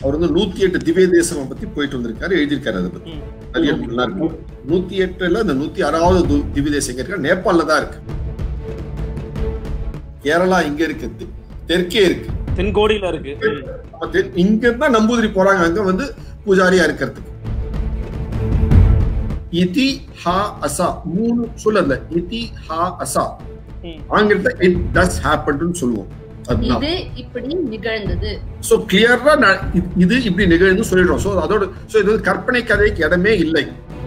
அவர் வந்து நூத்தி எட்டு திவ்ய தேசம் பத்தி போயிட்டு வந்திருக்காரு எழுதியிருக்காரு அதை பத்தி ம். நிறைய நல்லா இருக்கு நூத்தி எட்டுல இந்த நூத்தி ஆறாவது து- திவ்ய தேசம் எங்க இருக்கு நேபாள்ல தான் இருக்கு கேரளா இங்க இருக்கு தெ- தெற்கே இருக்கு தென்கோடியில இருக்கு ம். அப்ப தெ- இங்க இருந்தா நம்பூதிரி போறாங்க அங்க வந்து பூஜாரியா இருக்கிறதுக்கு இதி ஹா அசா மூணு சொல்லல இதி ஹா அசா ம். ஆங்கிலத்தை இட் டஸ் ஹேப்பன் சொல்லுவோம் அதுதான் இது இப்படி நிகழ்ந்தது சோ கிளியரா இது இப்படி நிகழ்ந்து சொல்லிடுறோம் சோ அதோட சோ இது வந்து கற்பனை கதைக்கு இடமே இல்லை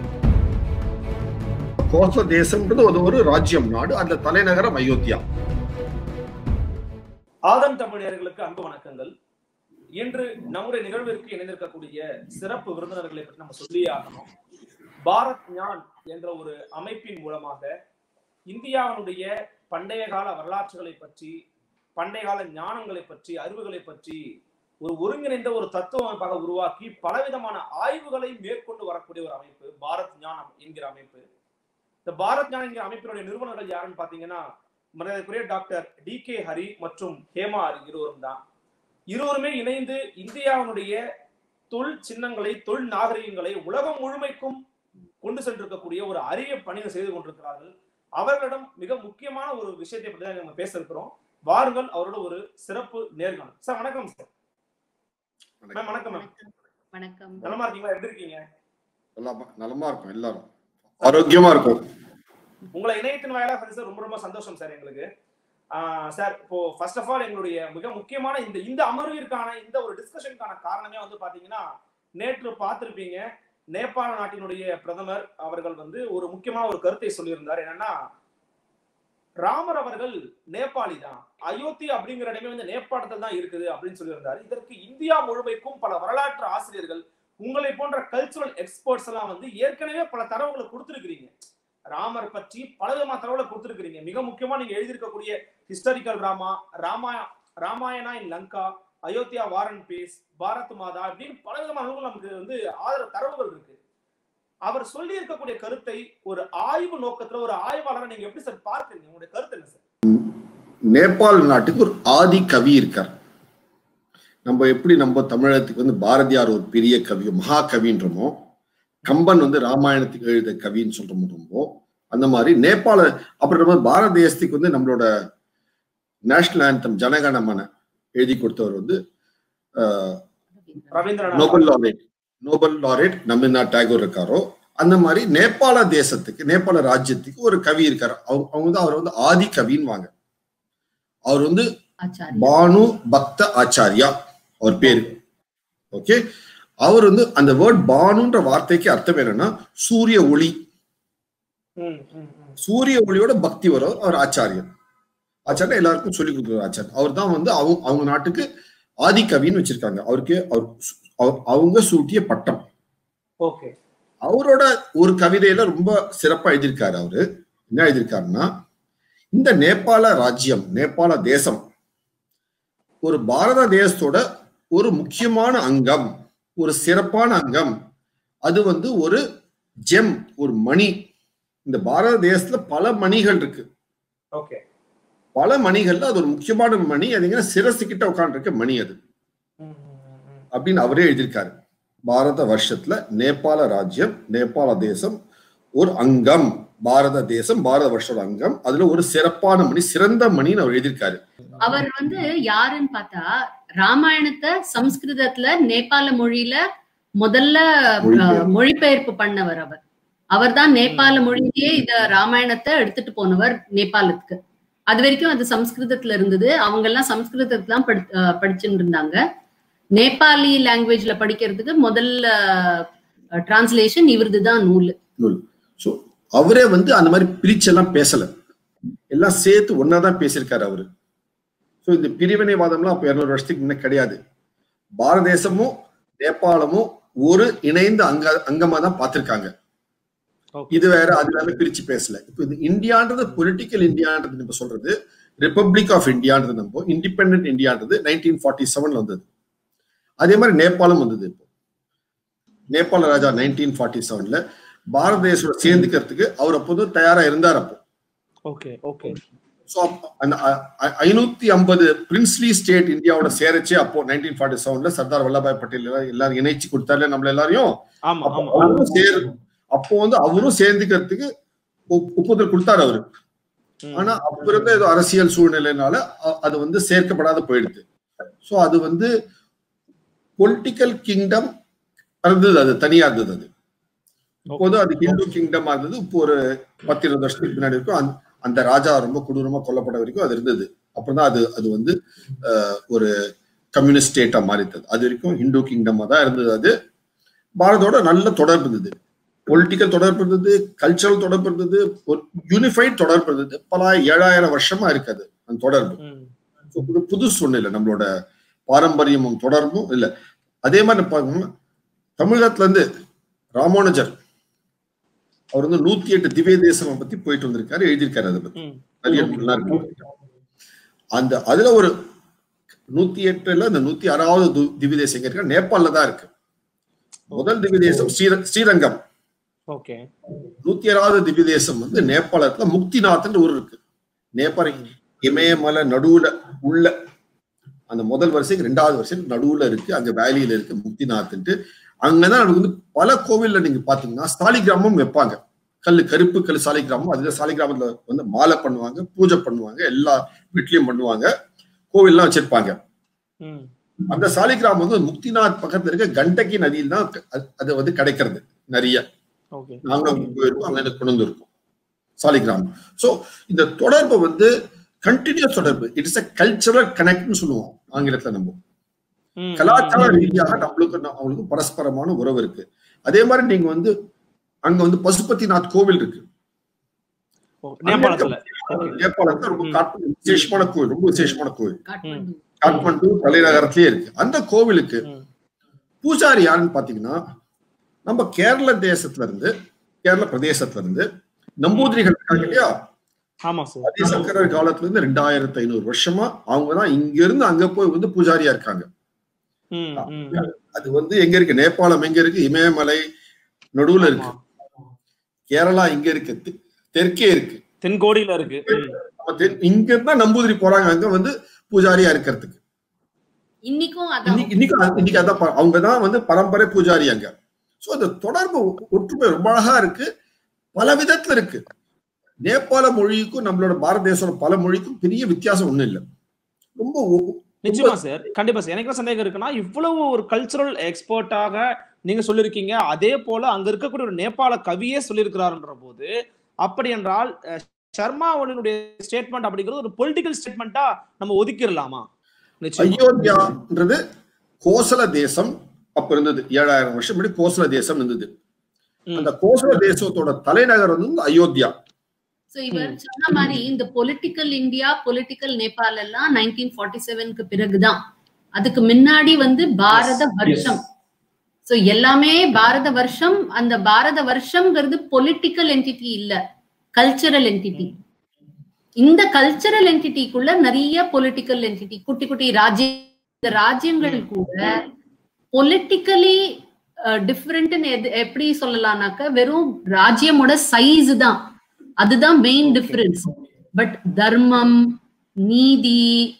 கோச தேசம்ன்றது அது ஒரு ராஜ்யம் நாடு அந்த தலைநகரம் அயோத்தியா ஆதம் தமிழர்களுக்கு அன்பு வணக்கங்கள் இன்று நம்முடைய நிகழ்விற்கு இணைந்திருக்கக்கூடிய சிறப்பு விருந்தினர்களை பற்றி நம்ம சொல்லியே ஆகணும் பாரத் ஞான் என்ற ஒரு அமைப்பின் மூலமாக இந்தியாவினுடைய பண்டைய கால வரலாற்றுகளை பற்றி பண்டைய கால ஞானங்களை பற்றி அறிவுகளை பற்றி ஒரு ஒருங்கிணைந்த ஒரு தத்துவ அமைப்பாக உருவாக்கி பலவிதமான ஆய்வுகளை மேற்கொண்டு வரக்கூடிய ஒரு அமைப்பு பாரத் ஞானம் என்கிற அமைப்பு இந்த பாரத் ஞான் என்கிற அமைப்பினுடைய நிறுவனர்கள் யாருன்னு பாத்தீங்கன்னா மரியாதைக்குரிய டாக்டர் டி கே ஹரி மற்றும் ஹேமா ஹரி இருவரும் தான் இருவருமே இணைந்து இந்தியாவினுடைய தொல் சின்னங்களை தொல் நாகரிகங்களை உலகம் முழுமைக்கும் கொண்டு சென்றிருக்கக்கூடிய ஒரு அரிய பணியை செய்து கொண்டிருக்கிறார்கள் அவர்களிடம் மிக முக்கியமான ஒரு விஷயத்தை பற்றி தான் நம்ம பேச இருக்கிறோம் வாருங்கள் அவரோட ஒரு சிறப்பு நேர்காணல் சார் வணக்கம் சார் மேம் வணக்கம் மேம் வணக்கம் நலமா இருக்கீங்களா எப்படி இருக்கீங்க நலமா நலமா இருக்கும் எல்லாரும் ஆரோக்கியமா இருக்கும் உங்களை இணையத்தின் வாயிலாக சந்திச்சது ரொம்ப ரொம்ப சந்தோஷம் சார் எங்களுக்கு ஆஹ் சார் இப்போ ஃபர்ஸ்ட் ஆஃப் ஆல் எங்களுடைய மிக முக்கியமான இந்த இந்த அமர்விற்கான இந்த ஒரு டிஸ்கஷனுக்கான காரணமே வந்து பாத்தீங்கன்னா நேற்று பார்த்திருப்பீங்க நேபாள நாட்டினுடைய பிரதமர் அவர்கள் வந்து ஒரு முக்கியமான ஒரு கருத்தை சொல்லியிருந்தார் என்னன்னா ராமர் அவர்கள் நேபாளி தான் அயோத்தி அப்படிங்கிற இடமே வந்து நேபாளத்தில் தான் இருக்குது அப்படின்னு சொல்லியிருந்தார் இதற்கு இந்தியா முழுமைக்கும் பல வரலாற்று ஆசிரியர்கள் உங்களை போன்ற கல்ச்சுரல் எக்ஸ்பர்ட்ஸ் எல்லாம் வந்து ஏற்கனவே பல தரவுகளை கொடுத்துருக்கிறீங்க ராமர் பற்றி பலவிதமான தகவலை கொடுத்துருக்கிறீங்க மிக முக்கியமா நீங்க எழுதியிருக்கக்கூடிய ஹிஸ்டாரிக்கல் ராமா ராமா ராமாயணா இன் லங்கா அயோத்தியா வாரன் பேஸ் பாரத் மாதா அப்படின்னு பலவிதமான நூல்கள் நமக்கு வந்து ஆதரவு தரவுகள் இருக்கு அவர் சொல்லி இருக்கக்கூடிய கருத்தை ஒரு ஆய்வு நோக்கத்துல ஒரு ஆய்வாளரை நீங்க எப்படி சார் பார்க்கறீங்க உங்களுடைய கருத்து என்ன சார் நேபாள் நாட்டுக்கு ஒரு ஆதி கவி இருக்கார் நம்ம எப்படி நம்ம தமிழகத்துக்கு வந்து பாரதியார் ஒரு பெரிய கவி மகா கவின்றமோ கம்பன் வந்து ராமாயணத்துக்கு எழுத கவின்னு சொல்றோமோ ரொம்ப அந்த மாதிரி நேபாள அப்புறம் நம்ம பாரத தேசத்துக்கு வந்து நம்மளோட நேஷனல் ஆந்தம் ஜனகணமன எழுதி கொடுத்தவர் வந்து ஆஹ், Rabindranath Nobel laureate Nobel laureate நம்பிநாத் டாகூர் இருக்காரோ அந்த மாதிரி நேபாள தேசத்துக்கு நேபாள ராஜ்யத்துக்கு ஒரு கவி இருக்காரு அவங்க அவங்க வந்து அவர் வந்து ஆதி கவின்னு வாங்க அவர் வந்து ஆச்சாரி பானு பக்த ஆச்சாரியா அவர் பேரு ஓகே அவர் வந்து அந்த வேர்ட் பானுன்ற வார்த்தைக்கு அர்த்தம் என்னன்னா சூரிய ஒளி ம், ம், ம். சூரிய ஒளியோட பக்தி வரும் அவர் ஆச்சாரியர் ஆச்சாரியா எல்லாருக்கும் சொல்லி கொடுக்குற ஆச்சாரியர் அவர் தான் வந்து அவங்க அவங்க நாட்டுக்கு ஆதிகவின்னு வச்சிருக்காங்க அவருக்கு அவர் அவர்- அவங்க சூட்டிய பட்டம் ஓகே அவரோட ஒரு கவிதையில ரொம்ப சிறப்பா எழுதியிருக்காரு அவரு என்ன எழுதியிருக்காருன்னா இந்த நேபாள ராஜ்யம் நேபாள தேசம் ஒரு பாரத தேசத்தோட ஒரு முக்கியமான அங்கம் ஒரு சிறப்பான அங்கம் அது வந்து ஒரு ஜெம் ஒரு மணி இந்த பாரத தேசத்துல பல மணிகள் இருக்கு ஓகே பல மணிகள்ல அது ஒரு முக்கியமான மணி அது எங்க சிரசு கிட்ட உட்காந்துருக்க மணி அது ம், ம், ம், ம். அப்படின்னு அவரே எழுதியிருக்காரு பாரத வருஷத்துல நேபாள ராஜ்யம் நேபாள தேசம் ஒரு அங்கம் பாரத தேசம் பாரத வருஷோட அங்கம் அதுல ஒரு சிறப்பான மணி சிறந்த மணின்னு அவர் எழுதியிருக்காரு அவர் வந்து யாருன்னு பார்த்தா ராமாயணத்தை சம்ஸ்கிருதத்துல நேபாள மொழியில முதல்ல மொழிபெயர்ப்பு. அஹ், மொழிபெயர்ப்பு பண்ணவர் அவர் அவர்தான் நேபாள மொழியிலேயே இத ராமாயணத்தை எடுத்துட்டு போனவர் நேபாளத்துக்கு அது வரைக்கும் அது சம்ஸ்கிருதத்துல இருந்தது அவங்க எல்லாம் சம்ஸ்கிருதத்துல தான் படி அஹ், படிச்சுட்டு இருந்தாங்க நேபாளி லாங்குவேஜ்ல படிக்கிறதுக்கு முதல்ல டிரான்ஸ்லேஷன் இவரது தான் நூல் ஸோ அவரே வந்து அந்த மாதிரி பிரிச்செல்லாம் பேசல எல்லாம் சேர்த்து ஒன்னாதான் பேசியிருக்காரு அவரு ஸோ இந்த பிரிவினைவாதம்லாம் அப்போ இருநூறு வருஷத்துக்கு முன்ன கிடையாது பாரத தேசமும் நேபாளமும் ஒரு இணைந்த அங்க அங்கமா தான் பார்த்திருக்காங்க Okay. இது வேற அது வேற பிரிச்சு பேசல இப்போ இது இந்தியான்றது பொலிட்டிக்கல் இந்தியான்றது நம்ம சொல்றது ரிப்பப்ளிக் ஆஃப் இந்தியான்றது நம்ம இண்டிபெண்டன்ட் இந்தியான்றது நைன்டீன் ஃபார்ட்டி செவன்ல வந்தது அதே மாதிரி நேபாளம் வந்தது இப்போ நேபாள ராஜா நைன்டீன் ஃபார்ட்டி செவன்ல பாரத தேசத்தோட சேர்ந்துக்கிறதுக்கு அவர் அப்போது தயாரா இருந்தார் அப்போ ஓகே ஓகே ஸோ அந்த ஐநூத்தி ஐம்பது பிரின்ஸ்லி ஸ்டேட் இந்தியாவோட சேரச்சே அப்போ நைன்டீன் ஃபார்ட்டி செவன்ல சர்தார் வல்லபாய் பட்டேல் எல்லாம் எல்லாரும் இணைச்சு கொடுத்தாரு நம்மள எல்லாரையும் ஆமா அப்போ ஆமா அவரும் சேர் அப்போ வந்து அவரும் சேர்ந்துக்கிறதுக்கு ஒப்- ஒப்புதல் கொடுத்தாரு அவரு ம். ஆனா அப்ப இருந்த ஏதோ அரசியல் சூழ்நிலையினால அ- அது வந்து சேர்க்கப்படாத போயிடுது சோ அது வந்து பொலிட்டிக்கல் கிங்டம் இருந்தது அது தனியா இருந்தது அது இப்போது அது ஹிந்து கிங்டமா இருந்தது இப்போ ஒரு பத்து இருபது வருஷத்துக்கு பின்னாடி இருக்கும் அந்த- அந்த ராஜா ரொம்ப கொடூரமா கொல்லப்பட்ட வரைக்கும் அது இருந்தது அப்புறம் தான் அது அது வந்து அஹ், ஒரு கம்யூனிஸ்ட் ஸ்டேட்டா மாறித்தது அது வரைக்கும் ஹிந்து கிங்டமா தான் இருந்தது அது பாரதோட நல்ல தொடர்பு இருந்தது பொலிட்டிக்கல் தொடர்பு இருந்தது கல்ச்சரல் தொடர்பு இருந்தது ஒரு யூனிஃபைட் தொடர்பு இருந்தது பல ஏழாயிரம் வருஷமா இருக்காது அந்த தொடர்பு ம். So, ஒரு புதுசு ஒண்ணு இல்லை நம்மளோட பாரம்பரியமும் தொடர்பும் இல்லை அதே மாதிரி பாருங்க தமிழகத்துல இருந்து ராமானுஜர் அவர் வந்து நூத்தி எட்டு திவ்ய தேசம் பத்தி போயிட்டு வந்திருக்காரு எழுதியிருக்காரு அதை பத்தி ம். நிறைய நூல்லாம் இருக்கு. அந்த அதுல ஒரு நூத்தி எட்டுல இந்த நூத்தி ஆறாவது து- திவ்ய தேசம் எங்க இருக்கு நேபாள்ல தான் இருக்கு முதல் திவ்ய தேசம் ஸ்ரீர- ஸ்ரீரங்கம் ஓகே நூத்தி ஆறாவது திவ்ய தேசம் வந்து நேபாளத்துல முக்திநாத்ன்ற ஊர் இருக்கு நேபாள இமயமலை நடுவுல உள்ள அந்த முதல் வரிசைக்கு ரெண்டாவது வரிசை நடுவுல இருக்கு அங்க வேலியில இருக்கு முக்திநாத்ன்ட்டு அங்கதான் நமக்கு வந்து பல கோவில்ல நீங்க பாத்தீங்கன்னா சாலிகிராமம் வைப்பாங்க கல்லு கருப்பு கல் சாலிகிராமம் அதுல சாலிகிராமத்துல வந்து மாலை பண்ணுவாங்க பூஜை பண்ணுவாங்க எல்லா வீட்லயும் பண்ணுவாங்க கோவில்லாம் வச்சிருப்பாங்க ம். அந்த சாலிகிராமம் வந்து முக்திநாத் பக்கத்துல இருக்க கண்டகி நதியில் தான் அது- அது வந்து கிடைக்கிறது நிறைய ஓகே நாங்க அங்க போயிருக்கோம் அங்க எனக்கு கொண்டு வந்திருக்கோம் சாலிகிராமம் சோ இந்த தொடர்பு வந்து கண்டினியூஸ் தொடர்பு இட்ஸ் அ கல்ச்சரல் கனெக்ட்னு சொல்லுவோம் ஆங்கிலத்துல நம்ம ம். கலாச்சார ரீதியாக நம்மளுக்கு அவங்களுக்கு பரஸ்பரமான உறவு இருக்கு அதே மாதிரி நீங்க வந்து அங்க வந்து பசுபதிநாத் கோவில் இருக்கு ஓ, நேபாளத்துல நேபாளத்துல ரொம்ப ம். காட்டு- விசேஷமான கோவில் ரொம்ப விசேஷமான கோவில் காட்மாண்டு காட்மண்டு தலைநகரத்திலேயே இருக்கு அந்த கோவிலுக்கு ம். பூஜாரி யாருன்னு பாத்தீங்கன்னா நம்ம கேரள தேசத்துல இருந்து கேரள பிரதேசத்துல இருந்து நம்பூதிரிகள் இருக்காங்க இல்லையா ஆமா சார் ஆதிசங்கரர் காலத்துல இருந்து ரெண்டாயிரத்தி ஐநூறு வருஷமா அவங்க தான் இங்க இருந்து அங்க போய் வந்து பூஜாரியா இருக்காங்க ம், ம். அது வந்து எங்க இருக்கு நேபாளம் எங்க இருக்கு இமயமலை நடுவுல இருக்கு ஆமா. கேரளா இங்க இருக்கு தெ- தெற்கே இருக்கு தென்கோடியில இருக்கு ம். நம்ம தென்- இங்க இருந்தா நம்பூதிரி போறாங்க அங்க வந்து பூஜாரியா இருக்கிறதுக்கு இன்னைக்கும் அதான் இன்னைக்கு இன்னைக்கு அது- இன்னைக்கு அதான் ப- அவங்க தான் வந்து பரம்பரை பூஜாரி அங்க சோ அந்த தொடர்பு ஒ- ஒற்றுமை ரொம்ப அழகா இருக்கு பல விதத்துல இருக்கு நேபாள மொழிக்கும் நம்மளோட பாரத தேசோட பல மொழிக்கும் பெரிய வித்தியாசம் ஒண்ணும் இல்லை ரொம்ப ஒ- நிச்சயமா சார் கண்டிப்பா சார் எனக்கு என்ன சந்தேகம் இருக்குன்னா இவ்வளவு ஒரு கல்ச்சுரல் எக்ஸ்பர்ட்டாக நீங்க சொல்லிருக்கீங்க அதே போல அங்க இருக்கக்கூடிய ஒரு நேபாள கவியே சொல்லியிருக்கிறாருன்ற போது அப்படி என்றால் அஹ், சர்மா அவர்களுடைய ஸ்டேட்மெண்ட் அப்படிங்கிறது ஒரு பொலிட்டிக்கல் ஸ்டேட்மெண்ட்டா நம்ம ஒதுக்கிடலாமா நிச்சயமா அயோத்தியான்றது கோசல தேசம் அப்ப இருந்தது ஏழாயிரம் வருஷம் முன்னாடி கோசல தேசம் இருந்தது ம். அந்த கோசல தேசத்தோட தலைநகர் வந்து அயோத்தியா சோ இவர் சொன்ன மாதிரி இந்த பொலிட்டிக்கல் இந்தியா பொலிட்டிக்கல் நேபாள் எல்லாம் நைன்டீன் ஃபார்ட்டி செவனுக்கு பிறகுதான் அதுக்கு முன்னாடி வந்து பாரத Yes, வருஷம் சோ எல்லாமே பாரத வருஷம் அந்த பாரத வருஷம்ங்கிறது பொலிட்டிக்கல் என்டிட்டி இல்ல கல்ச்சரல் என்டிட்டி இந்த கல்ச்சரல் என்டிட்டிக்குள்ள நிறைய பொலிட்டிக்கல் என்டிட்டி குட்டி குட்டி ராஜ்ய இந்த ராஜ்யங்கள் கூட பொலிட்டிக்கலி டிஃப்ரெண்ட்னு எப்படி சொல்லலாம்னாக்க வெறும் ராஜ்யமோட சைஸ் தான் அதுதான் மெயின் டிஃபரன்ஸ் பட் தர்மம் நீதி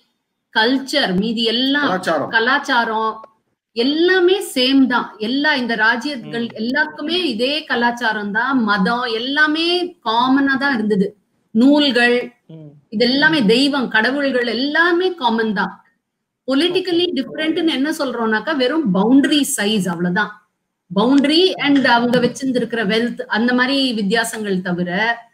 கல்ச்சர் மீதி எல்லாம் கலாச்சாரம் கலாச்சாரம் எல்லாமே சேம் தான் எல்லா இந்த ராஜ்யங்கள் எல்லாருக்குமே இதே கலாச்சாரம் தான் மதம் எல்லாமே காமனா தான் இருந்தது நூல்கள் ம். இது எல்லாமே தெய்வம் கடவுள்கள் எல்லாமே காமன் தான் பொலிட்டிக்கலி டிஃப்ரெண்ட்னு என்ன சொல்றோம்னாக்கா வெறும் பவுண்டரி சைஸ் அவ்வளவுதான் பவுண்டரி அண்ட் அவங்க வச்சிருந்திருக்கிற வெல்த் அந்த மாதிரி வித்தியாசங்கள் தவிர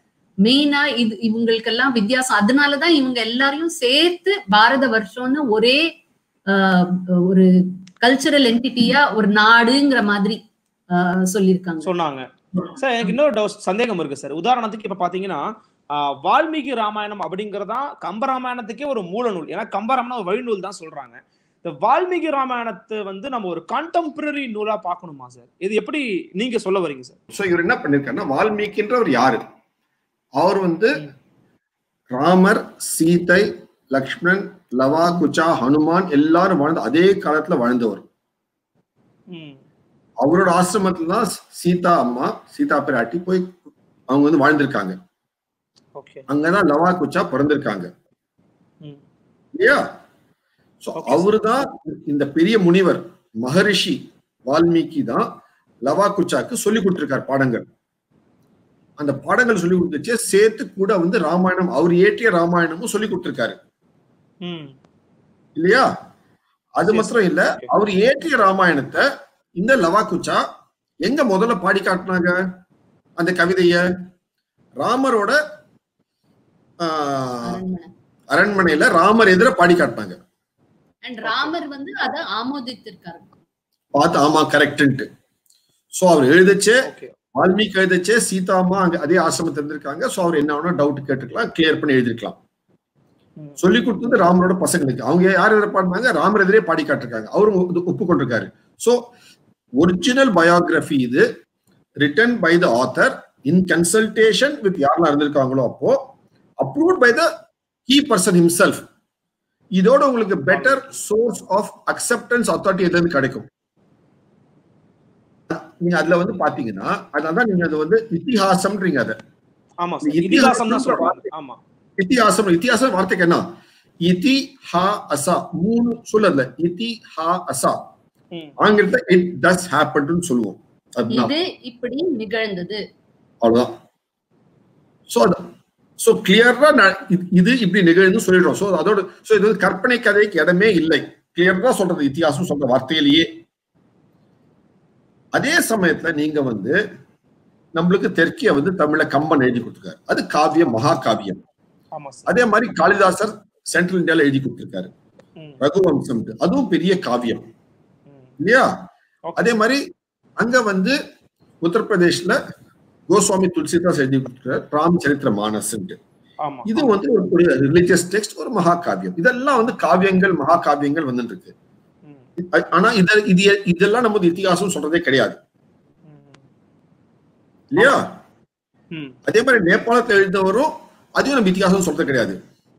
மெயினா இது இவங்களுக்கெல்லாம் வித்தியாசம் அதனாலதான் இவங்க எல்லாரையும் சேர்த்து பாரத வருஷம்னு ஒரே ஆஹ், ஒரு கல்ச்சரல் என்டிட்டியா ஒரு நாடுங்கிற மாதிரி ஆஹ், சொல்லியிருக்காங்க சொன்னாங்க சார் எனக்கு இன்னொரு டவுட் சந்தேகம் இருக்கு சார் உதாரணத்துக்கு இப்ப பாத்தீங்கன்னா ஆஹ், வால்மீகி ராமாயணம் அப்படிங்கறதா கம்ப ராமாயணத்துக்கே ஒரு மூல நூல் ஏன்னா கம்ப ராமாயணம் ஒரு வழிநூல் தான் சொல்றாங்க இந்த வால்மீகி ராமாயணத்தை வந்து நம்ம ஒரு கான்டெம்பரரி நூலா பார்க்கணுமா சார் இது எப்படி நீங்க சொல்ல வரீங்க சார் சோ இவர் என்ன பண்ணிருக்காருன்னா வால்மீகின்றவர் யாரு அவர் வந்து ம். ராமர் சீதை லக்ஷ்மணன் லவா குச்சா ஹனுமான் எல்லாரும் வாழ்ந்த அதே காலத்துல வாழ்ந்தவர் ம். அவரோட ஆசிரமத்துல தான் சீதா அம்மா சீதா பிராட்டி போய் அவங்க வந்து வாழ்ந்திருக்காங்க ஓகே அங்கதான் லவா குச்சா பிறந்திருக்காங்க ம் இல்லையா சோ Okay, sir. அவருதான் இந்த பெரிய முனிவர் மகரிஷி வால்மீகி தான் லவா குச்சாக்கு சொல்லி கொடுத்திருக்கார் பாடங்கள் அந்த பாடங்கள் சொல்லி கொடுத்துச்சு சேர்த்து கூட வந்து ராமாயணம் அவர் ஏற்றிய ராமாயணமும் சொல்லி கொடுத்திருக்காரு ம் இல்லையா அது Yes, மாத்திரம் இல்ல okay. அவர் ஏற்றிய ராமாயணத்தை இந்த லவா குச்சா எங்க முதல்ல பாடி காட்டினாங்க அந்த கவிதைய ராமரோட ஆஹ், அரண்மனை அரண்மனையில ராமர் எதிர பாடி காட்டினாங்க அண்ட் ராமர் வந்து அதை ஆமோதித்திருக்காரு பார்த்து ஆமா கரெக்ட் சோ அவர் எழுதிச்சே ஓகே வால்மீகி எழுதிச்சே சீதா அம்மா அங்க அதே ஆசிரமத்தில் இருந்திருக்காங்க சோ அவர் என்ன வேணா டவுட் கேட்டுக்கலாம் கிளியர் பண்ணி எழுதிருக்கலாம் ம். சொல்லி கொடுத்தது ராமரோட பசங்களுக்கு அவங்க யார் எதிர பாடினாங்க ராமர் எதிரே பாடி காட்டிருக்காங்க அவரும் ஒப்பு- ஒப்புக்கொண்டிருக்காரு சோ ஒரிஜினல் பயோகிராஃபி இது written by the author in consultation with யாரெல்லாம் இருந்திருக்காங்களோ அப்போ approved by the key person himself இதோட உங்களுக்கு better source of acceptance authority எது கிடைக்கும் நீங்க அதுல வந்து பாத்தீங்கன்னா அதனாலதான் நீங்க அது வந்து இத்திஹாசம்ன்றீங்க அதை ஆமா இந்த சார் இதிகாசம் தான் இதிகாசம்ன்ற சொல்றாங்க ஆமா இத்திஹாசம் இத்திஹாசம் வார்த்தைக்கு என்ன இதி ஹா அசா மூணு சொல்லல இதி ஹா அசா ம் ஆங்கிலத்துல இட் டஸ் ஹேப்பன் சொல்லுவோம் அதுதான் இது இப்படி நிகழ்ந்தது அவ்வளவுதான் சோ அது சோ கிளியரா இது இப்படி நிகழ்ந்து சொல்லிடுறோம் சோ அதோட சோ இது வந்து கற்பனை கதைக்கு இடமே இல்லை கிளியரா சொல்றது இத்தியாசம் சொல்ற வார்த்தையிலேயே அதே சமயத்துல நீங்க வந்து நம்மளுக்கு தெற்கிய வந்து தமிழ கம்பன் எழுதி கொடுத்துருக்காரு அது காவியம் மகா காவியம் ஆமா சார் அதே மாதிரி காளிதாசர் சென்ட்ரல் இந்தியால எழுதி கொடுத்திருக்காரு ம் ரகுவம்சம் அதுவும் பெரிய காவியம் ம் இல்லையா Okay. அதே மாதிரி அங்க வந்து உத்தரப்பிரதேஷ்ல கோஸ்வாமி துளசிதாஸ் எழுதி கொடுத்திருக்காரு ராம் சரித்திர மானஸ்ன்ட்டு ஆமா இது வந்து ஒரு ரிலிஜியஸ் டெக்ஸ்ட் ஒரு மகா காவியம் இதெல்லாம் வந்து காவியங்கள் மகா காவியங்கள் வந்துட்டு இருக்கு ம் அ- ஆனா இத இது இதெல்லாம் நம்ம இத்திகாசம் சொல்றதே கிடையாது ம் இல்லையா ம் அதே மாதிரி நேபாளத்தை எழுந்தவரும் அதையும் நம்ம இத்திகாசம் சொல்றது கிடையாது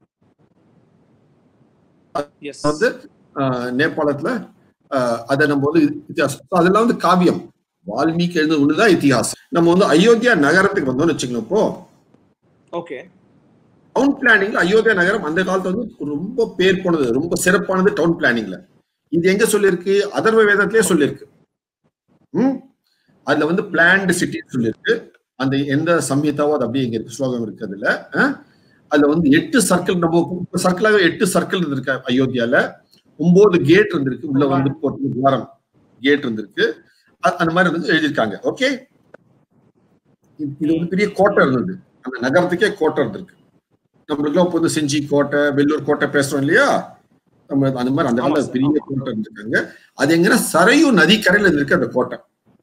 எஸ் வந்து ஆஹ், நேபாளத்துல ஆஹ், அதை நம்ம வந்து இத்திகாசம் So அதெல்லாம் வந்து காவியம் வால்மீகி எழுந்த ஒண்ணுதான் இத்திகாசம் நம்ம வந்து அயோத்தியா நகரத்துக்கு வந்தோம்னு வச்சுக்கோங்க இப்போ ஓகே டவுன் பிளானிங்ல அயோத்தியா நகரம் அந்த காலத்துல வந்து ரொம்ப பேர் போனது ரொம்ப சிறப்பானது டவுன் பிளானிங்ல இது எங்க சொல்லியிருக்கு அதர்வ வேதத்திலே சொல்லியிருக்கு ம் அதுல வந்து பிளான்டு சிட்டி சொல்லியிருக்கு அந்த எந்த சம்ஹிதாவோ அது அப்படியே இங்க இருக்கு ஸ்லோகம் இருக்கு அதுல அஹ்? அதுல வந்து எட்டு சர்க்கிள் நம்ம சர்க்கிளாக எட்டு சர்க்கிள் இருந்திருக்கு அயோத்தியால ஒன்பது கேட் இருந்திருக்கு உள்ள வந்து போட்டு துவாரம் கேட் இருந்திருக்கு அ- அந்த மாதிரி வந்து எழுதியிருக்காங்க ஓகே இது வந்து பெரிய கோட்டை இருந்தது அந்த நகரத்துக்கே கோட்டை இருந்திருக்கு நம்மளுக்குலாம் இப்போ வந்து செஞ்சி கோட்டை வெள்ளூர் கோட்டை பேசுறோம் இல்லையா நம்ம அந்த மாதிரி அந்த ஆமா காலத்துல சார், பெரிய கோட்டை இருந்திருக்காங்க அது எங்கன்னா சரையு நதி கரையில இருந்திருக்கு அந்த கோட்டை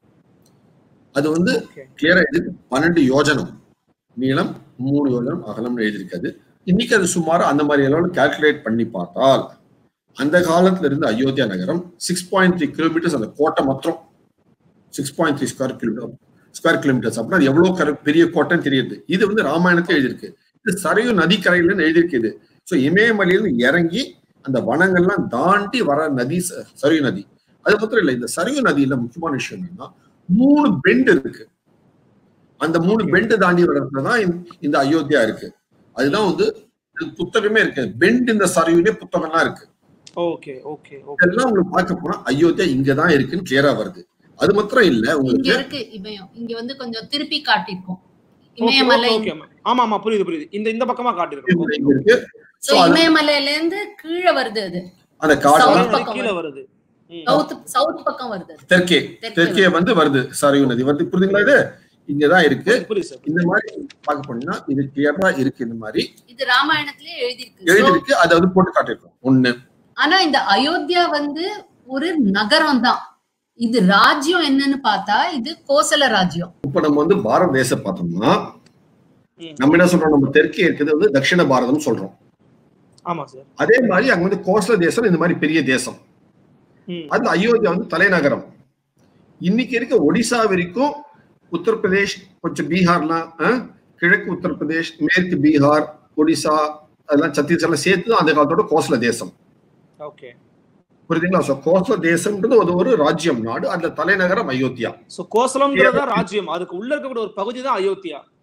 அது வந்து ஓகே கிளியரா எழுதி பன்னெண்டு யோஜனம் நீளம் மூணு யோஜனம் அகலம்னு எழுதியிருக்காது இன்னைக்கு அது சுமார் அந்த மாதிரி எல்லாம் கால்குலேட் பண்ணி பார்த்தால் அந்த காலத்துல இருந்து அயோத்தியா நகரம் சிக்ஸ் பாயிண்ட் த்ரீ கிலோமீட்டர்ஸ் அந்த கோட்டை மாத்திரம் six point three square kilometre square kilometres அப்படின்னா அது எவ்வளவு கர- பெரிய கோட்டைன்னு தெரியுது இது வந்து ராமாயணத்துல எழுதியிருக்கு இது சரையு நதிக்கரையிலன்னு எழுதியிருக்கு இது ஸோ இமயமலையிலிருந்து இறங்கி அந்த வனங்கள்லாம் தாண்டி வர நதி ச- சரையு நதி அது மாத்திரம் இல்லை இந்த சரையு நதியில முக்கியமான விஷயம் என்னன்னா மூணு பெண்ட் இருக்கு அந்த மூணு பெண்டு தாண்டி வர்றதுல தான் இந்த- இந்த அயோத்தியா இருக்கு அதுதான் வந்து இது புத்தகமே இருக்கு பெண்ட் இந்த சரையுலே புத்தகம்லாம் இருக்கு ஓகே ஓகே ஓகே இதெல்லாம் உங்களுக்கு பார்க்க போனா அயோத்தியா இங்கதான் இருக்குன்னு கிளியரா வருது அது மாத்திரம் இல்ல இங்க உங்களுக்கு இருக்கு இமயம் இங்க வந்து கொஞ்சம் திருப்பி காட்டியிருக்கோம் ஓகே இமயமலை ஓகே ஆமா ஆமா புரியுது புரியுது இந்த இந்த பக்கமா காட்டிருக்கோம் ஓகே இங்க இருக்கு So, So, அது- இமயமலையில இருந்து கீழே வருது அது அந்த காடு South சரையு நதி பக்கம் கீழே வருது ம். சவுத் சவுத் பக்கம் வருது அது தெற்கே தெற்கே தெற்கே வந்து வருது சரையு நதி வருது புரியுதுங்களா இது இங்கதான் இருக்கு புரியுது, புரியுது சார் இந்த மாதிரி பார்க்க போனீங்கன்னா இது கிளியரா இருக்கு இந்த மாதிரி இது ராமாயணத்திலே எழுதியிருக்கு So, எழுதிருக்கு அதை வந்து போட்டு காட்டியிருக்கோம் ஒண்ணு ஆனா இந்த அயோத்தியா வந்து ஒரு நகரம் தான் இது ராஜ்யம் என்னன்னு பார்த்தா இது கோசல ராஜ்யம் இப்ப நம்ம வந்து பாரத தேசம் பார்த்தோம்னா ம். நம்ம என்ன சொல்றோம் நம்ம தெற்கே இருக்கிறது வந்து தட்சிண பாரதம் சொல்றோம் ஆமா சார் அதே மாதிரி அங்க வந்து கோசல தேசம் இந்த மாதிரி பெரிய தேசம் ம் அது அயோத்தியா வந்து தலைநகரம் இன்னைக்கு இருக்க ஒடிசா வரைக்கும் உத்தரப்பிரதேஷ் கொஞ்சம் பீகார்லாம் அஹ், கிழக்கு உத்தரப்பிரதேஷ் மேற்கு பீகார் ஒடிசா அதெல்லாம் சத்தீஸ்கர்லாம் சேர்த்து தான் அந்த காலத்தோட கோசல தேசம் ஓகே புரியுதுங்களா ஸோ கோசல தேசம்ன்றது அது ஒரு ராஜ்யம் நாடு அதுல தலைநகரம் அயோத்தியா சோ கோசலம்ங்கிறதா ராஜ்யம் அதுக்கு உள்ள இருக்கக்கூடிய ஒரு பகுதி தான் அயோத்தியா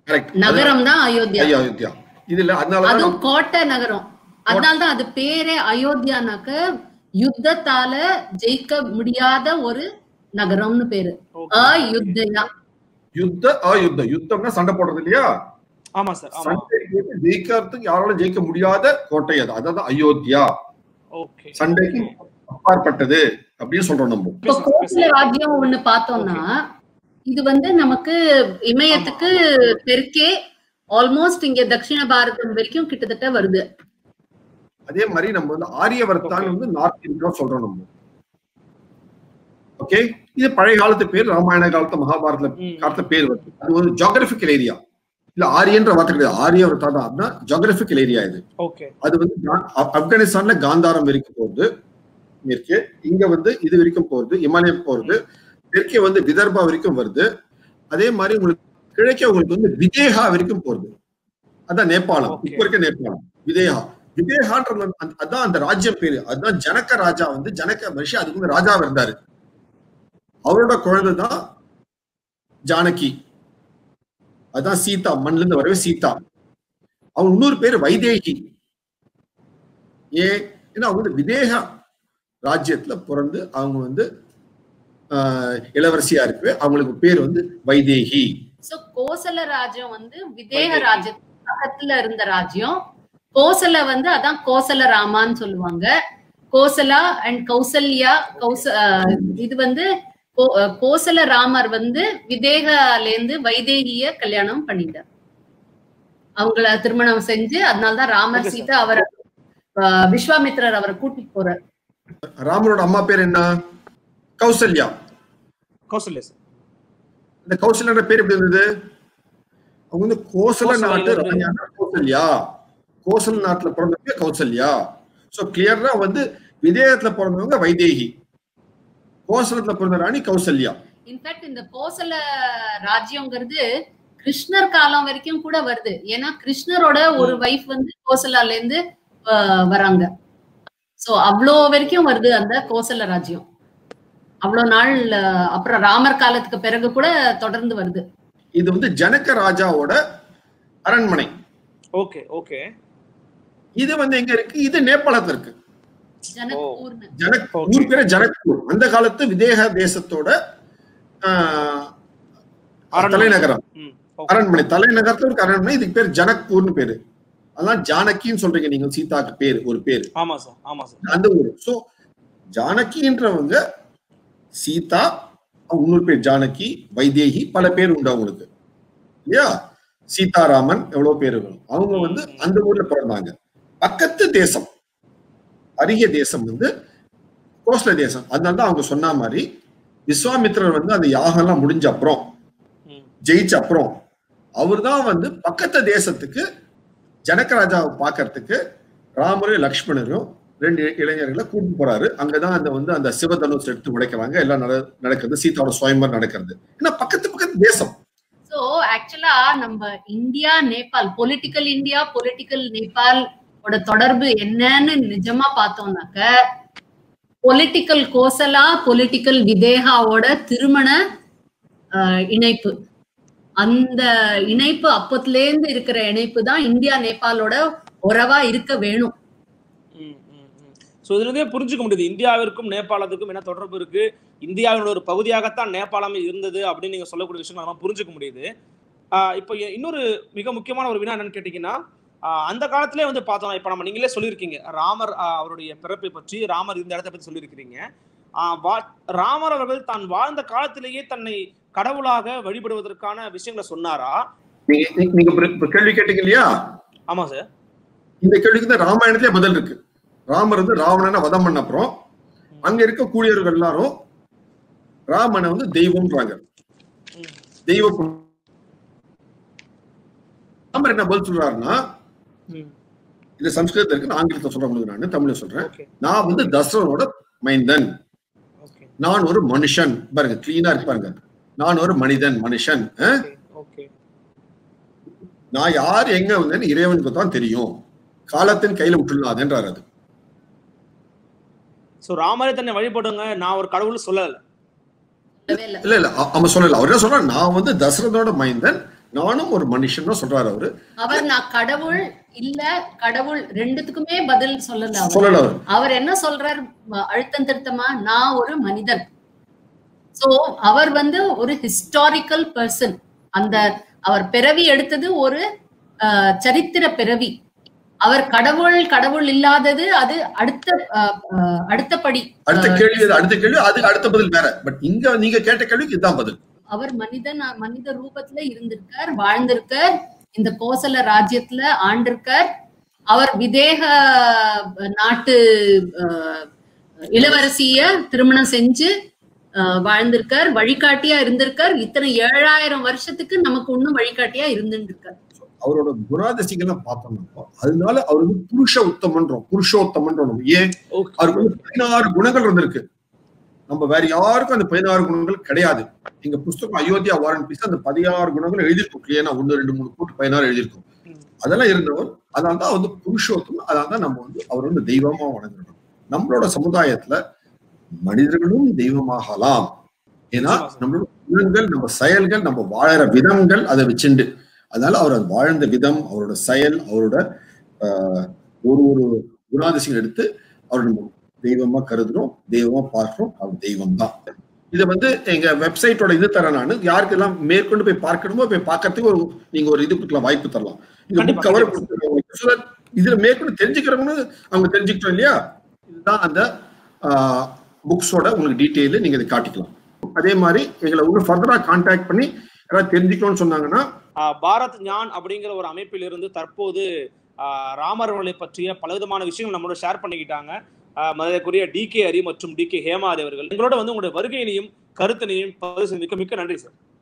Correct. நகரம் தான் அயோத்தியா ஐயா, அயோத்தியா இதுல அதனாலதான் அதுவும் கோட்டை நகரம் அதனாலதான் அது பேரே அயோத்தியானாக்க யுத்தத்தால ஜெயிக்க முடியாத ஒரு நகரம்னு பேரு Okay. அயுத்தயா யுத்த அயுத்த யுத்தம்னா சண்டை போடுறது இல்லையா ஆமா சார் ஆமா சண்டைக்கு வந்து ஜெயிக்கிறதுக்கு யாராலும் ஜெயிக்க முடியாத கோட்டை அது அதான் அயோத்தியா ஓகே சண்டைக்கு அப்பாற்பட்டது அப்படின்னு சொல்றோம் நம்ம இப்ப கோசல ராஜ்யம் ஒண்ணு பார்த்தோம்னா இது வந்து நமக்கு இமயத்துக்கு தெற்கே ஆல்மோஸ்ட் இங்க தட்சிண பாரதம் வரைக்கும் கிட்டத்தட்ட வருது அதே மாதிரி நம்ம வந்து ஆரியவர்த்தான் Okay. வந்து நார்த் இந்தியா சொல்றோம் நம்ம ஓகே இது பழைய காலத்து பேர் ராமாயண காலத்து மகாபாரத ம். காலத்து பேர் வருது அது ஒரு ஜியோகிராபிக்கல் ஏரியா இல்ல ஆரியன்ற வார்த்தை கிடையாது ஆரியவர்த்தா தான் அப்படின்னா ஜியோகிராபிக்கல் ஏரியா இது ஓகே அது வந்து கா- ஆப்- ஆப்கானிஸ்தான்ல காந்தாரம் வரைக்கும் போகுது மேற்கே இங்க வந்து இது வரைக்கும் போகுது இமாலயம் போறது தெற்கே வந்து விதர்பா வரைக்கும் வருது அதே மாதிரி உங்களுக்கு கிழக்கே உங்களுக்கு வந்து விதேகா வரைக்கும் போகுது அதான் நேபாளம் Okay. இப்ப இருக்க நேபாளம் விதேகா விதேகான்ற அந்த- அதான் அந்த ராஜ்யம் பேரு அதுதான் ஜனக ராஜா வந்து ஜனக மனுஷி அதுக்கு வந்து ராஜாவா இருந்தாரு அவரோட குழந்தை தான் ஜானகி அதான் சீதா மண்ல இருந்து வரவே சீதா அவங்க இன்னொரு பேரு வைதேகி ஏன் ஏன்னா அவங்க வந்து விதேக ராஜ்யத்துல பிறந்து அவங்க வந்து ஆஹ், இளவரசியா இருக்கு அவங்களுக்கு பேர் வந்து வைதேகி சோ கோசல ராஜ்யம் வந்து விதேக ராஜ்யம் பக்கத்துல இருந்த ராஜ்யம் கோசல வந்து அதான் கோசல ராமான்னு சொல்லுவாங்க கோசலா அண்ட் கௌசல்யா கௌச அஹ் இது வந்து கோ- அஹ் கோசல ராமர் வந்து விதேகால இருந்து வைதேகிய கல்யாணம் பண்ணிட்டார் அவங்கள திருமணம் செஞ்சு அதனாலதான் ராமர் Okay, sir. சீதா அவர் அஹ் விஸ்வாமித்திரர் அவரை கூட்டிட்டு போறார் ராமரோட அம்மா பேர் என்ன கௌசல்யா கௌசல்யா சார் இந்த கௌசல்யான்ற பேர் எப்படி இருந்தது அவங்க வந்து கோசல கோசல நாட்டு வந்து- ராணியான கௌசல்யா கோசல நாட்டுல பிறந்தவங்க கௌசல்யா சோ கிளியரா வந்து விதேகத்துல பிறந்தவங்க வைதேகி கோசலத்துல பிறந்த ராணி கௌசல்யா இன்ஃபேக்ட் இந்த கோசல ராஜ்யங்கிறது கிருஷ்ணர் காலம் வரைக்கும் கூட வருது ஏன்னா கிருஷ்ணரோட ஒரு வைஃப் வந்து கோசலால இருந்து ஆஹ், வராங்க சோ அவ்வளோ வரைக்கும் வருது அந்த கோசல ராஜ்யம் அவ்வளோ நாள் ஆஹ், அப்புறம் ராமர் காலத்துக்கு பிறகு கூட தொடர்ந்து வருது இது வந்து ஜனக ராஜாவோட அரண்மனை ஓகே ஓகே இது வந்து எங்க இருக்கு இது நேபாளத்துல இருக்கு ஜனக்பூர்னு ஜனக் Okay. ஊர் பேரு ஜனக்பூர் அந்த காலத்து விதேக தேசத்தோட ஆஹ், அரண்மனை. தலைநகரம் ம் ஓகே அரண்மனை தலைநகரத்துல இருக்க அரண்மனை இதுக்கு பேர் ஜனக்பூர்னு பேரு அதான் ஜானகின்னு சொல்றீங்க நீங்க சீதாக்கு பேரு ஒரு பேரு ஆமா சார் ஆமா சார் அந்த ஊரு சோ ஜானகின்றவங்க சீதா அவங்க இன்னொரு பேர் ஜானகி வைதேகி பல பேர் உண்டு அவங்களுக்கு இல்லையா சீதாராமன் எவ்வளவு பேர் இருக்கணும் அவங்க வந்து அந்த ஊர்ல பிறந்தாங்க பக்கத்து தேசம் அருகிய தேசம் வந்து கோஸ்ல தேசம் அதனால தான் அவங்க சொன்ன மாதிரி விஸ்வாமித்திரர் வந்து அந்த யாகம் எல்லாம் முடிஞ்ச அப்புறம் ம் ஜெயிச்ச அப்புறம் அவர்தான் வந்து பக்கத்து தேசத்துக்கு ஜனகராஜாவை பார்க்கறதுக்கு ராமரும் லக்ஷ்மணரும் ரெண்டு இளைஞர்களை கூட்டு போறாரு அங்கதான் அந்த வந்து அந்த சிவதனுஷ் எடுத்து உடைக்கிறாங்க எல்லாம் நட- நடக்குது சீதாவோட சுயம்பர் நடக்கிறது ஏன்னா பக்கத்து பக்கத்து தேசம் சோ ஆக்சுவலா நம்ம India Nepal political India political Nepal ஓட தொடர்பு என்னன்னு நிஜமா பார்த்தோம்னாக்க பொலிட்டிக்கல் கோசலா பொலிட்டிக்கல் விதேகாவோட திருமண ஆஹ், இணைப்பு அந்த இணைப்பு அப்பத்துல இருந்து இருக்கிற இணைப்பு தான் இந்தியா நேபாளோட உறவா இருக்க வேணும் ம், ம், ம். சோ இதுல இருந்தே புரிஞ்சுக்க முடியுது இந்தியாவிற்கும் நேபாளத்துக்கும் என்ன தொடர்பு இருக்கு இந்தியாவினோட ஒரு பகுதியாகத்தான் நேபாளம் இருந்தது அப்படின்னு நீங்க சொல்லக்கூடிய விஷயம் நம்ம புரிஞ்சுக்க முடியுது ஆஹ் இப்போ எ- இன்னொரு மிக முக்கியமான ஒரு வினா என்னன்னு கேட்டீங்கன்னா ஆஹ் அந்த காலத்திலே வந்து பார்த்தோம் இப்போ நம்ம நீங்களே சொல்லியிருக்கீங்க ராமர் ஆஹ் அவருடைய பிறப்பை பற்றி ராமர் இந்த இடத்தை பற்றி சொல்லியிருக்கிறீங்க ஆஹ் வா- ராமர் அவர்கள் தான் வாழ்ந்த காலத்திலேயே தன்னை கடவுளாக வழிபடுவதற்கான விஷயங்களை சொன்னாரா நீங்க நீ- நீங்க இப்ப- இப்ப கேள்வி கேட்டீங்க இல்லையா ஆமா சார் இந்த கேள்விக்கு தான் ராமாயணத்திலே பதில் இருக்கு ராமர் வந்து ராவணனை வதம் பண்ண அப்புறம் அங்க இருக்க கூலியர்கள் எல்லாரும் ராமனை வந்து தெய்வம்ன்றாங்க ம். தெய்வ பு- ராமர் என்ன பதில் சொல்றாருன்னா ம். இது சம்ஸ்கிருதத்துல இருக்கு நான் ஆங்கிலத்தை சொல்றேன் உங்களுக்கு நான் தமிழ்ல சொல்றேன் ஓகே நான் வந்து தசரனோட மைந்தன் ஓகே நான் ஒரு மனுஷன் பாருங்க கிளீனா இருக்கு பாருங்க நான் ஒரு மனிதன் மனுஷன் அஹ்? ஓகே நான் யார் எங்க வந்தேன்னு இறைவனுக்கு தான் தெரியும் காலத்தின் கையில விட்டுள்ளாதுன்றார் அது சோ ராமரே தன்னை வழிபடுங்க நான் ஒரு கடவுள் சொல்லல சொல்லவே இல்ல இல்ல இல்ல அ- அவன் சொல்லல அவர் என்ன சொல்றான் நான் வந்து தசரதோட மைந்தன் நானும் ஒரு மனுஷன் தான் சொல்றாரு அவரு அவர் நான் கடவுள் இல்ல கடவுள் ரெண்டுத்துக்குமே பதில் சொல்லல அவர் சொல்லல அவரு அவர் என்ன சொல்றார் ம- அழுத்தம் திருத்தமா நான் ஒரு மனிதன் சோ அவர் வந்து ஒரு ஹிஸ்டாரிக்கல் பர்சன் அந்த அவர் பிறவி எடுத்தது ஒரு அஹ், சரித்திர பிறவி அவர் கடவுள் கடவுள் இல்லாதது அது அடுத்த அஹ், அஹ், அடுத்த படி அடுத்த கேள்வி அது அடுத்த கேள்வி அதுக்கு அடுத்த பதில் வேற பட் இங்க நீங்க கேட்ட கேள்விக்கு இதுதான் பதில் அவர் மனிதன் மனித ரூபத்துல இருந்திருக்கார் வாழ்ந்திருக்கார் இந்த கோசல ராஜ்யத்துல ஆண்டிருக்கார் அவர் விதேக நாட்டு அஹ், இளவரசிய திருமணம் செஞ்சு அஹ், வாழ்ந்திருக்கார் வழிகாட்டியா இருந்திருக்கார் இத்தனை ஏழாயிரம் வருஷத்துக்கு நமக்கு இன்னும் வழிகாட்டியா இருந்துட்டு இருக்கார் அவரோட குணாதிசயங்கள்லாம் பார்த்தோம்னா அதனால அவர் வந்து புருஷ உத்தமன்றோம் புருஷோத்தமன்றோம் நம்ம. ஏன் Okay. அவருக்கு வந்து பதினாறு குணங்கள் இருந்திருக்கு நம்ம வேற யாருக்கும் அந்த பதினாறு குணங்கள் கிடையாது எங்க புஸ்தகம் அயோத்தியா வாரன் பீஸ் அந்த பதினாறு குணங்கள் எழுதியிருக்கும் கிளியனா ஒண்ணு ரெண்டு மூணு கூட்டு பதினாறு எழுதியிருக்கும் ம். அதெல்லாம் இருந்தவர் அதனால தான் வந்து புருஷோத்தம் அதனால தான் நம்ம வந்து அவர் வந்து தெய்வமா வணங்குறோம் நம்மளோட சமுதாயத்துல மனிதர்களும் தெய்வமாகலாம் ஏன்னா நிச்சயமா சார். நம்மளோட குணங்கள் நம்ம செயல்கள் நம்ம வாழற விதங்கள் அதை வச்சுண்டு அதனால அவர் அது வாழ்ந்த விதம் அவரோட செயல் அவரோட ஆஹ், ஒரு ஒரு குணாதிசயம் எடுத்து அவர் நம்ம தெய்வமா கருதுறோம் தெய்வமா பார்க்கிறோம் அவர் தெய்வம் தான் இதை வந்து எங்க வெப்சைட்டோட இது தரேன் நான் யாருக்கெல்லாம் மேற்கொண்டு போய் பார்க்கணுமோ போய் பார்க்கறதுக்கு ஒரு நீங்க ஒரு இது கொடுக்கலாம் வாய்ப்பு தரலாம் இந்த கண்டிப்பா, புக் கவர் கண்டிப்பா. கொடுத்துருக்கோம் So that இதுல மேற்கொண்டு தெரிஞ்சுக்கிறவங்க அவங்க தெரிஞ்சுக்கிட்டோம் இல்லையா இதுதான் அந்த புக்ஸோட உங்களுக்கு டீட்டெயில் நீங்க இதை காட்டிக்கலாம் அதே மாதிரி எங்களை இன்னும் ஃபர்தரா கான்டாக்ட் பண்ணி யாராவது தெரிஞ்சுக்கணும்னு சொன்னாங்கன்னா ஆஹ் பாரத் ஞான் அப்படிங்கிற ஒரு அமைப்பிலிருந்து தற்போது ஆஹ் ராமர் அவர்களை பற்றிய பலவிதமான விஷயங்கள் நம்மளோட ஷேர் பண்ணிக்கிட்டாங்க ஆஹ் மரியாதைக்குரிய டி கே ஹரி மற்றும் டி கே ஹேமாதி அவர்கள் எங்களோட வந்து உங்களுடைய வருகையினையும் கருத்தினையும் பதிவு செஞ்சதுக்கு மிக்க நன்றி சார்